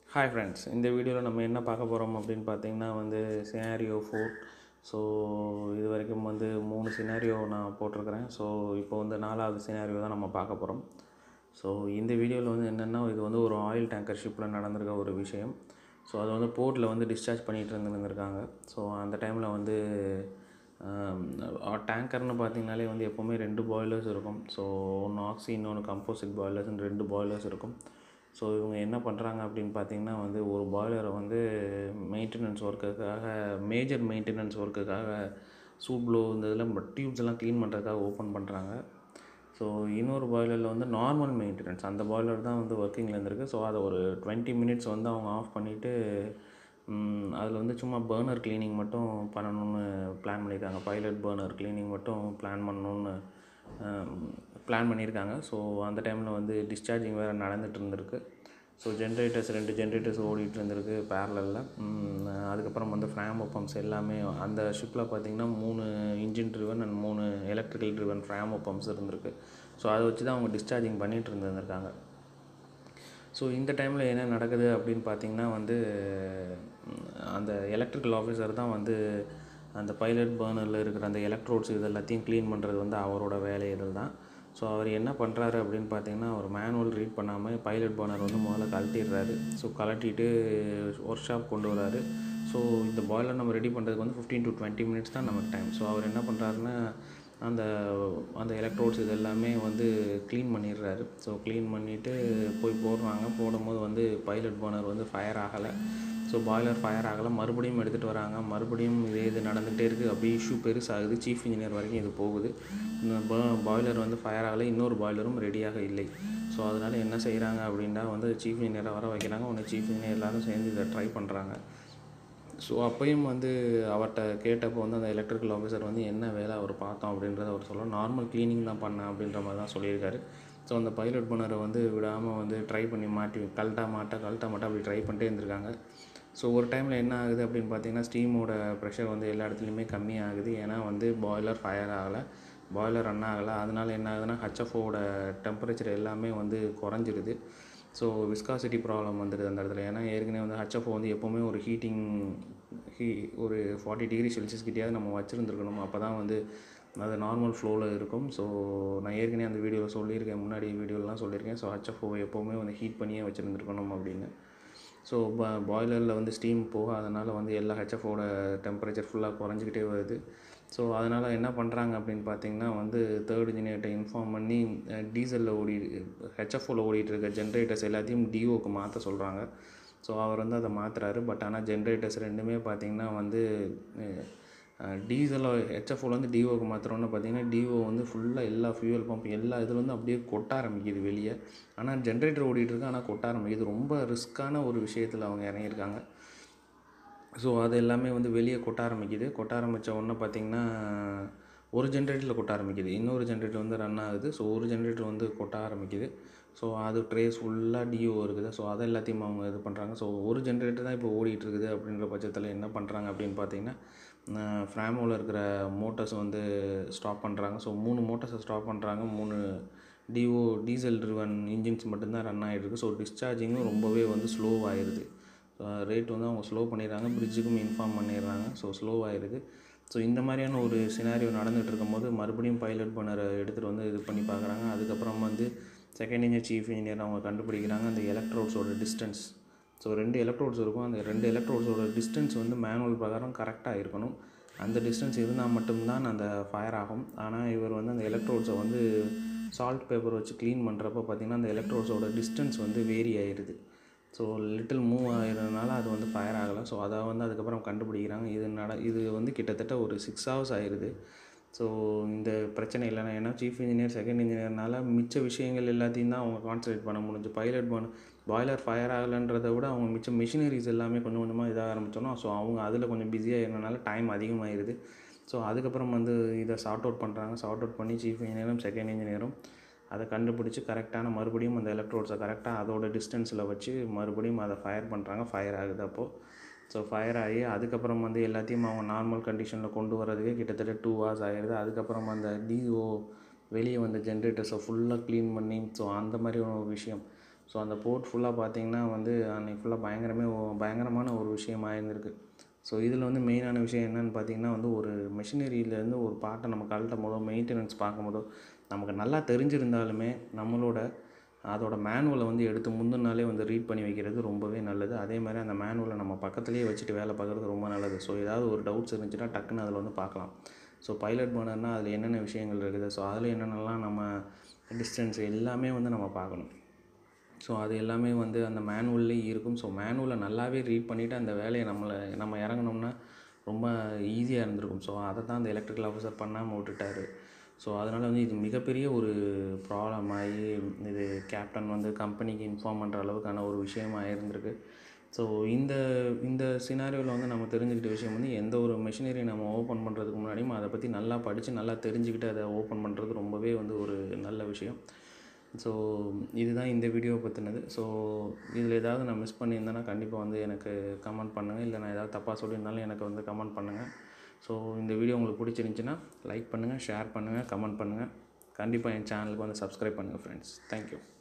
hi friends இந்த வீடியோவில் நம்ம என்ன பார்க்க போகிறோம் அப்படின்னு பார்த்தீங்கன்னா வந்து சினாரியோ ஃபோர் ஸோ இது வரைக்கும் வந்து மூணு சினாரியோ நான் போட்டிருக்கிறேன் ஸோ இப்போ வந்து நாலாவது சினாரியோ தான் நம்ம பார்க்க போகிறோம் ஸோ இந்த வீடியோவில் வந்து என்னென்னா இது வந்து ஒரு ஆயில் டேங்கர் ஷிப்பில் நடந்திருக்க ஒரு விஷயம் ஸோ அது வந்து போர்ட்டில் வந்து டிஸ்சார்ஜ் பண்ணிகிட்டு இருந்துருந்துருக்காங்க ஸோ அந்த டைமில் வந்து டேங்கர்னு பார்த்தீங்கனாலே வந்து எப்போவுமே ரெண்டு பாய்லர்ஸ் இருக்கும் ஸோ ஒன்று ஆக்சி இன்னொன்று கம்போசிட் பாய்லர்ஸ்னு ரெண்டு பாய்லர்ஸ் இருக்கும் ஸோ இவங்க என்ன பண்ணுறாங்க அப்படின்னு பார்த்தீங்கன்னா வந்து ஒரு பாய்லரை வந்து மெயின்டெனன்ஸ் ஒர்க்குக்காக மேஜர் மெயின்டெனன்ஸ் ஒர்க்குக்காக சூட் ப்ளோ இந்த இதெல்லாம் டியூப்ஸ் எல்லாம் க்ளீன் பண்ணுறதுக்காக ஓப்பன் பண்ணுறாங்க ஸோ இன்னொரு பாய்லரில் வந்து நார்மல் மெயின்டெனன்ஸ் அந்த பாய்லர் தான் வந்து ஒர்க்கிங்கில் இருந்திருக்கு ஸோ அதை ஒரு டுவெண்ட்டி மினிட்ஸ் வந்து அவங்க ஆஃப் பண்ணிவிட்டு அதில் வந்து சும்மா பர்னர் க்ளீனிங் மட்டும் பண்ணணும்னு பிளான் பண்ணியிருக்காங்க பைலட் பர்னர் க்ளீனிங் மட்டும் பிளான் பண்ணணுன்னு பிளான் பண்ணியிருக்காங்க ஸோ அந்த டைமில் வந்து டிஸ்சார்ஜிங் வேறு நடந்துகிட்டு இருந்திருக்கு ஸோ ஜென்ரேட்டர்ஸ் ரெண்டு ஜென்ரேட்டர்ஸ் ஓடிட்டு இருந்திருக்கு பேரலில் அதுக்கப்புறம் வந்து ஃப்ராமோ பம்ப்ஸ் எல்லாமே அந்த ஷிப்பில் பார்த்திங்கன்னா மூணு இன்ஜின் ட்ரிவன் அண்ட் மூணு எலக்ட்ரிக்கல் ட்ரிவன் ஃப்ராமோ பம்ப்ஸ் இருந்திருக்கு ஸோ அதை வச்சு தான் அவங்க டிஸ்சார்ஜிங் பண்ணிகிட்டு இருந்திருக்காங்க ஸோ இந்த டைமில் என்ன நடக்குது அப்படின்னு பார்த்தீங்கன்னா வந்து அந்த எலக்ட்ரிக்கல் ஆஃபீஸர் தான் வந்து அந்த பைலட் பர்னரில் இருக்கிற அந்த எலக்ட்ரோட்ஸ் இது எல்லாத்தையும் க்ளீன் பண்ணுறது வந்து அவரோட வேலைகள் தான் ஸோ அவர் என்ன பண்ணுறாரு அப்படின்னு பார்த்தீங்கன்னா அவர் மேனுவல் ரீட் பண்ணாமல் பைலட் பர்னர் வந்து முதல்ல கழட்டிடுறாரு ஸோ கழட்டிட்டு ஒர்க் ஷாப் கொண்டு வராரு ஸோ இந்த பாய்லர் நம்ம ரெடி பண்ணுறதுக்கு வந்து ஃபிஃப்டீன் டு டுவெண்ட்டி மினிட்ஸ் தான் நமக்கு டைம் ஸோ அவர் என்ன பண்ணுறாருன்னா அந்த அந்த எலக்ட்ரோட்ஸ் இது எல்லாமே வந்து க்ளீன் பண்ணிடுறாரு ஸோ க்ளீன் பண்ணிவிட்டு போய் போடுறாங்க போடும்போது வந்து பைலட் பர்னர் வந்து ஃபயர் ஆகலை ஸோ பாய்லர் ஃபயர் ஆகலை மறுபடியும் எடுத்துகிட்டு வராங்க மறுபடியும் இதே இது நடந்துகிட்டே இருக்குது அப்படியே இஷ்யூ பெருசாகுது சீஃப் இன்ஜினியர் வரைக்கும் இது போகுது பாய்லர் வந்து ஃபயர் ஆகலை இன்னொரு பாய்லரும் ரெடியாக இல்லை ஸோ அதனால் என்ன செய்கிறாங்க அப்படின்னா வந்து சீஃப் இன்ஜினியரை வர வைக்கிறாங்க ஒன்று சீஃப் இன்ஜினியர் எல்லோரும் சேர்ந்து இதை ட்ரை பண்ணுறாங்க ஸோ அப்பையும் வந்து அவர்கிட்ட கேட்டப்போ வந்து அந்த எலக்ட்ரிக்கல் ஆஃபீஸர் வந்து என்ன வேலை அவர் பார்த்தோம் அப்படின்றத அவர் சொல்ல நார்மல் க்ளீனிங் தான் பண்ணேன் அப்படின்ற மாதிரி தான் சொல்லியிருக்காரு ஸோ அந்த பைலட் பண்ணரை வந்து விடாமல் வந்து ட்ரை பண்ணி மாட்டி கழட்டா மாட்ட கழட்டா மாட்ட அப்படி ட்ரை பண்ணிட்டே இருந்திருக்காங்க ஸோ ஒரு டைமில் என்ன ஆகுது அப்படின்னு பார்த்தீங்கன்னா ஸ்டீமோட ப்ரெஷர் வந்து எல்லா இடத்துலையுமே கம்மியாகுது ஏன்னா வந்து பாய்லர் ஃபயர் ஆகலை பாய்லர் ரன் ஆகலை அதனால் என்ன ஆகுதுன்னா ஹச்எஃப்ஓட டெம்பரேச்சர் எல்லாமே வந்து குறைஞ்சிருது ஸோ விஸ்காசிட்டி ப்ராப்ளம் வந்துடுது அந்த இடத்துல ஏன்னா ஏற்கனவே வந்து ஹச்எஃப்ஓ வந்து எப்போவுமே ஒரு ஹீட்டிங் ஹீ ஒரு ஃபார்ட்டி டிகிரி செல்சியஸ் கிட்டேயாவது நம்ம வச்சுருந்துருக்கணும் அப்போ தான் வந்து அது நார்மல் ஃப்ளோவில் இருக்கும் ஸோ நான் ஏற்கனவே அந்த வீடியோவில் சொல்லியிருக்கேன் முன்னாடி வீடியோலாம் சொல்லியிருக்கேன் ஸோ ஹச்எஃப்ஓ எப்போவுமே வந்து ஹீட் பண்ணியே வச்சுருந்துருக்கணும் அப்படின்னு ஸோ ப பாய்லரில் வந்து ஸ்டீம் போகாதனால வந்து எல்லா ஹெச்எஃபோட டெம்பரேச்சர் ஃபுல்லாக குறைஞ்சிக்கிட்டே வருது ஸோ அதனால் என்ன பண்ணுறாங்க அப்படின்னு பார்த்தீங்கன்னா வந்து தேர்ட் இன்ஜினியர்கிட்ட இன்ஃபார்ம் பண்ணி டீசலில் ஓடி ஹெச்எஃப்ஓவில் ஓடிட்டு இருக்க ஜென்ரேட்டர்ஸ் எல்லாத்தையும் டிஓக்கு மாற்ற சொல்கிறாங்க ஸோ அவர் வந்து அதை மாற்றுறாரு பட் ஆனால் ஜென்ரேட்டர்ஸ் ரெண்டுமே பார்த்திங்கன்னா வந்து டீசலில் ஹெச்எஃப்ஓவில் வந்து டிஓக்கு மாற்றுறோன்னு பார்த்தீங்கன்னா டிஓ வந்து ஃபுல்லாக எல்லா ஃபியூவல் பம்ப் எல்லா இதில் வந்து அப்படியே கொட்ட ஆரம்பிக்குது வெளியே ஆனால் ஜென்ரேட்டர் ஓடிட்டு இருக்கு ஆனால் கொட்ட ஆரம்பிக்குது ரொம்ப ரிஸ்க்கான ஒரு விஷயத்தில் அவங்க இறங்கியிருக்காங்க ஸோ அது எல்லாமே வந்து வெளியே கொட்ட ஆரம்பிக்குது கொட்ட ஆரம்பித்த உடனே பார்த்திங்கன்னா ஒரு ஜென்ரேட்டரில் கொட்ட ஆரம்பிக்குது இன்னொரு ஜென்ரேட்டர் வந்து ரன் ஆகுது ஸோ ஒரு ஜென்ரேட்டர் வந்து கொட்ட ஆரம்பிக்குது ஸோ அது ட்ரேஸ் ஃபுல்லாக டிஓ இருக்குது ஸோ அதை எல்லாத்தையும் அவங்க இது பண்ணுறாங்க ஸோ ஒரு ஜென்ரேட்டர் தான் இப்போ ஓடிட்டு இருக்குது அப்படின்ற பட்சத்தில் என்ன பண்ணுறாங்க அப்படின்னு பார்த்தீங்கன்னா ஃப்ராமோவில் இருக்கிற மோட்டர்ஸ் வந்து ஸ்டாப் பண்ணுறாங்க ஸோ மூணு மோட்டர்ஸை ஸ்டாப் பண்ணுறாங்க மூணு டிஓ டீசல் ட்ரிவன் இன்ஜின்ஸ் மட்டும்தான் ரன் ஆகிட்டுருக்கு ஸோ டிஸ்சார்ஜிங்கும் ரொம்பவே வந்து ஸ்லோ ஆகிடுது ரேட் வந்து அவங்க ஸ்லோ பண்ணிடுறாங்க பிரிட்ஜுக்கும் இன்ஃபார்ம் பண்ணிடுறாங்க ஸோ ஸ்லோ ஆகிடுது ஸோ இந்த மாதிரியான ஒரு சினாரியோ நடந்துகிட்டு இருக்கும்போது மறுபடியும் பைலட் பண்ணரை எடுத்துகிட்டு வந்து இது பண்ணி பார்க்குறாங்க அதுக்கப்புறம் வந்து செகண்ட் இன்ஜினியர் சீஃப் இன்ஜினியர் அவங்க கண்டுபிடிக்கிறாங்க அந்த எலக்ட்ரோட்ஸோட டிஸ்டன்ஸ் ஸோ ரெண்டு எலக்ட்ரோட்ஸ் இருக்கும் அந்த ரெண்டு எலக்ட்ரோட்ஸோட டிஸ்டன்ஸ் வந்து மேனுவல் பிரகாரம் கரெக்டாக இருக்கணும் அந்த டிஸ்டன்ஸ் இருந்தால் மட்டும்தான் அந்த ஃபயர் ஆகும் ஆனால் இவர் வந்து அந்த எலக்ட்ரோட்ஸை வந்து சால்ட் பேப்பர் வச்சு க்ளீன் பண்ணுறப்போ பார்த்திங்கன்னா அந்த எலக்ட்ரோட்ஸோட டிஸ்டன்ஸ் வந்து வேரி ஆயிடுது ஸோ லிட்டில் மூவ் ஆகிறதுனால அது வந்து ஃபயர் ஆகலை ஸோ அதை வந்து அதுக்கப்புறம் கண்டுபிடிக்கிறாங்க இது நட இது வந்து கிட்டத்தட்ட ஒரு சிக்ஸ் ஹவர்ஸ் ஆயிடுது ஸோ இந்த பிரச்சனை இல்லைனா ஏன்னா சீஃப் இன்ஜினியர் செகண்ட் இன்ஜினியர்னால மிச்ச விஷயங்கள் எல்லாத்தையும் தான் அவங்க கான்சன்ட்ரேட் பண்ண முடிஞ்சு பைலட் பண்ண பாய்லர் ஃபயர் ஆகலைன்றதை விட அவங்க மிச்ச மிஷினரிஸ் எல்லாமே கொஞ்சம் கொஞ்சமாக இதாக ஆரம்பித்தோன்னா ஸோ அவங்க அதில் கொஞ்சம் பிஸியாக இருந்தனால டைம் அதிகமாகிடுது ஸோ அதுக்கப்புறம் வந்து இதை சார்ட் அவுட் பண்ணுறாங்க சார்ட் அவுட் பண்ணி சீஃப் இன்ஜினியரும் செகண்ட் இன்ஜினியரும் அதை கண்டுபிடிச்சி கரெக்டான மறுபடியும் அந்த எலக்ட்ரோட்ஸை கரெக்டாக அதோட டிஸ்டன்ஸில் வச்சு மறுபடியும் அதை ஃபயர் பண்ணுறாங்க ஃபயர் ஆகுது அப்போது ஸோ ஃபயர் ஆகி அதுக்கப்புறம் வந்து எல்லாத்தையும் அவங்க நார்மல் கண்டிஷனில் கொண்டு வரதுக்கே கிட்டத்தட்ட டூ ஹவர்ஸ் ஆகிடுது அதுக்கப்புறம் அந்த டிஓ வெளியே வந்த ஜென்ரேட்டர்ஸை ஃபுல்லாக க்ளீன் பண்ணி ஸோ அந்த மாதிரி ஒரு விஷயம் ஸோ அந்த போர்ட் ஃபுல்லாக பார்த்தீங்கன்னா வந்து அன்றைக்கி ஃபுல்லாக பயங்கரமே ஒ- பயங்கரமான ஒரு விஷயமா இருந்திருக்கு ஸோ இதில் வந்து மெயினான விஷயம் என்னன்னு பார்த்தீங்கன்னா வந்து ஒரு மெஷினரியிலேருந்து ஒரு பார்ட்டை நம்ம கழட்டும் போதோ மெயின்டெனன்ஸ் பார்க்கும்போதோ நமக்கு நல்லா தெரிஞ்சிருந்தாலுமே நம்மளோட அதோட மேனுவலை வந்து எடுத்து முந்தின நாளே வந்து ரீட் பண்ணி வைக்கிறது ரொம்பவே நல்லது அதே மாதிரி அந்த மேனுவலை நம்ம பக்கத்துலேயே வச்சுட்டு வேலை பார்க்குறது ரொம்ப நல்லது ஸோ ஏதாவது ஒரு டவுட்ஸ் இருந்துச்சுன்னா டக்குன்னு அதில் வந்து பார்க்கலாம் ஸோ பைலட் பர்னர்னால் அதில் என்னென்ன விஷயங்கள் இருக்குது ஸோ அதில் என்னென்னலாம் நம்ம டிஸ்டன்ஸ் எல்லாமே வந்து நம்ம பார்க்கணும் ஸோ அது எல்லாமே வந்து அந்த மேனுவல்லே இருக்கும் ஸோ மேனுவலை நல்லாவே ரீட் பண்ணிவிட்டு அந்த வேலையை நம்மளை நம்ம இறங்குனோம்னா ரொம்ப ஈஸியாக இருந்திருக்கும் ஸோ அதை தான் அந்த எலக்ட்ரிக்கல் ஆஃபீஸர் பண்ணாமல் விட்டுட்டாரு ஸோ அதனால் வந்து இது மிகப்பெரிய ஒரு ப்ராப்ளம் ஆகி இது கேப்டன் வந்து கம்பெனிக்கு இன்ஃபார்ம் பண்ணுற அளவுக்கான ஒரு விஷயமா இருந்திருக்கு ஸோ இந்த இந்த சினாரியோவில் வந்து நம்ம தெரிஞ்சுக்கிட்ட விஷயம் வந்து எந்த ஒரு மெஷினரி நம்ம ஓப்பன் பண்ணுறதுக்கு முன்னாடியும் அதை பற்றி நல்லா படித்து நல்லா தெரிஞ்சுக்கிட்டு அதை ஓப்பன் பண்ணுறது ரொம்பவே வந்து ஒரு நல்ல விஷயம் ஸோ இதுதான் இந்த வீடியோவை பற்றினது ஸோ இதில் ஏதாவது நான் மிஸ் பண்ணியிருந்தேன்னா கண்டிப்பாக வந்து எனக்கு கமெண்ட் பண்ணுங்கள் இல்லை நான் ஏதாவது தப்பாக சொல்லியிருந்தாலும் எனக்கு வந்து கமெண்ட் பண்ணுங்கள் ஸோ இந்த வீடியோ உங்களுக்கு பிடிச்சிருந்துச்சின்னா லைக் பண்ணுங்கள் ஷேர் பண்ணுங்கள் கமெண்ட் பண்ணுங்கள் கண்டிப்பாக என் சேனலுக்கு வந்து சப்ஸ்கிரைப் பண்ணுங்கள் ஃப்ரெண்ட்ஸ் தேங்க்யூ